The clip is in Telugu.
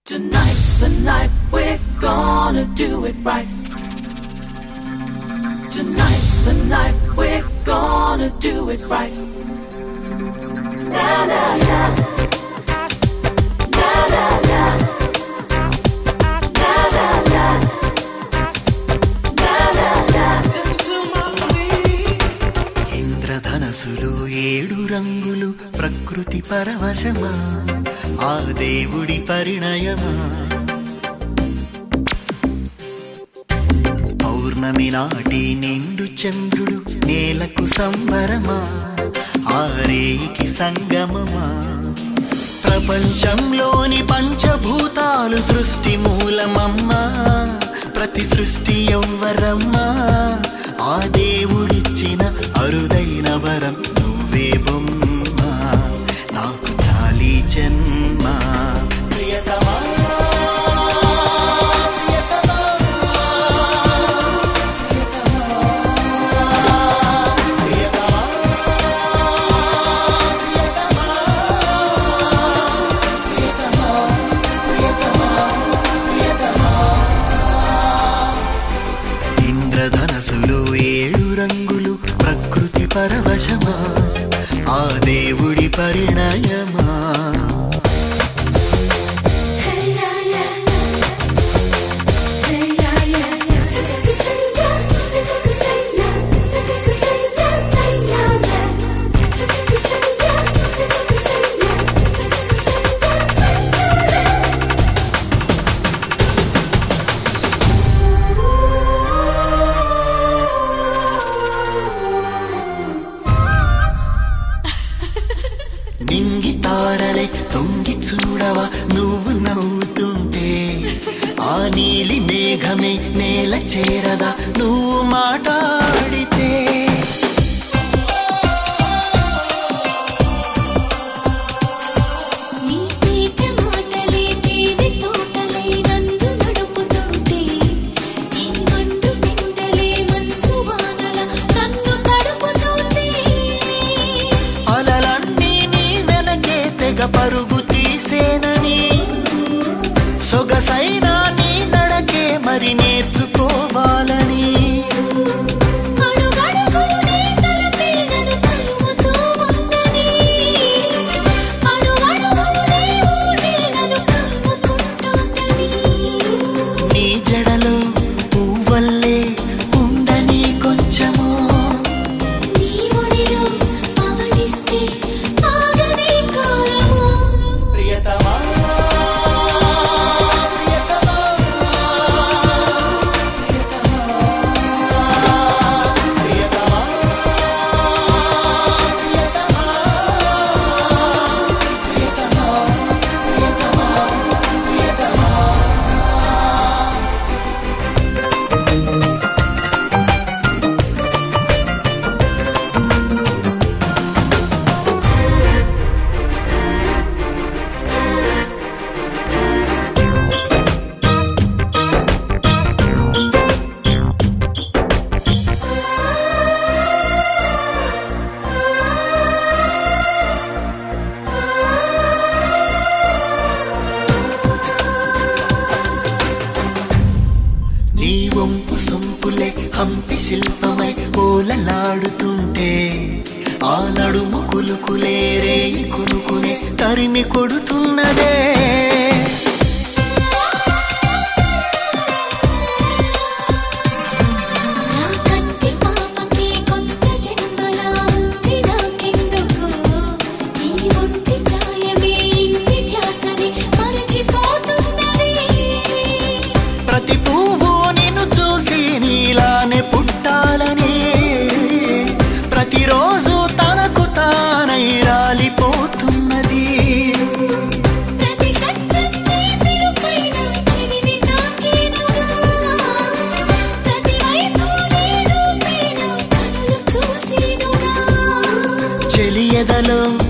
Tonight's the night we're gonna do it right. Tonight's the night we're gonna do it right. Na na na. Na na na. Na na na. Na na na. Listen to my plea. ఇంద్రధనసులు ఏడు రంగులు ప్రకృతి పరవశమా ఆ దేవుడి పరిణయమా పౌర్ణమి నాటి నిండు చంద్రుడు నేలకు సంబరమా ఆరేకి సంగమమా ప్రపంచంలోని పంచభూతాలు సృష్టి మూలమమ్మా ప్రతి సృష్టి ఎవ్వరమ్మా ఆ దేవుడిచ్చిన అరుదైన వరం నువ్వే బొమ్మ నాకు చాలీ జన్మ ప్రియతమా ప్రియతమా, ప్రియతమా, ప్రియతమా, ప్రియతమా, ప్రియతమా. ఇంద్రధనసులు ఏడు రంగులు ప్రకృతి పరవశమా ఆ దేవుడి పరిణయమా Hey ya ya Hey ya ya Sakaka say ya Sakaka say ya Sakaka say ya Say ya ya Sakaka say ya Sakaka say ya Sakaka say ya Say ya ya నింగి తారలే తొంగి చూడవా నువ్వు నవ్వుతుంటే ఆ నీలి మేఘమే నేల చేరదా నువ్వు మాట్లాడితే నీ తేట మాటలే తేనె తోటలై నన్ను నడుపుతుంటే నీ మండు నిండలే మంచు వానల నన్ను తడుపుతుంది అలలన్నీ నీ వెనకే తెగ పరుగు తీసేనని సొగసైన నీ నడకే మరి నేర్చుకోవాలని అడుగడుగు నీ తలపే నన్ను తరుముతూ ఉందని అడుగడుగు నీ ఊహే నన్ను కమ్ముకుంటోందని నీ జడలో పువ్వల్లే ఉండని కొంచెము నీ ఒడిలో పవళిస్తే ఆగని కాలము ప్రియతమా ప్రియతమా ప్రియతమా ప్రియతమా ప్రియతమా ప్రియతమా ప్రియతమా నీ వంపు సొంపులే హంపి శిల్పమై ఓలలాడుతుంటే ఆ నడుము కులుకులే రేయి కులుకులే తరిమి కొడుతున్నదే నా కంటి పాపకి కొంత జన్మలా ఉంది నాకెందుకు ఈ ఒంటి ప్రాయమే ఇంటి ధ్యాసని మరచిపోతున్నది ప్రతి పువ్వు నిన్ను చూసి నీలానే పుట్టాలని ప్రతిరోజు తనకు తానై రాలిపోతున్నది ప్రతి శబ్దం నీ పిలుపైన చెవిని తాకేనుగా ప్రతి వైపు నీ రూపేణ కనులు చూసేనుగా చెలియదలో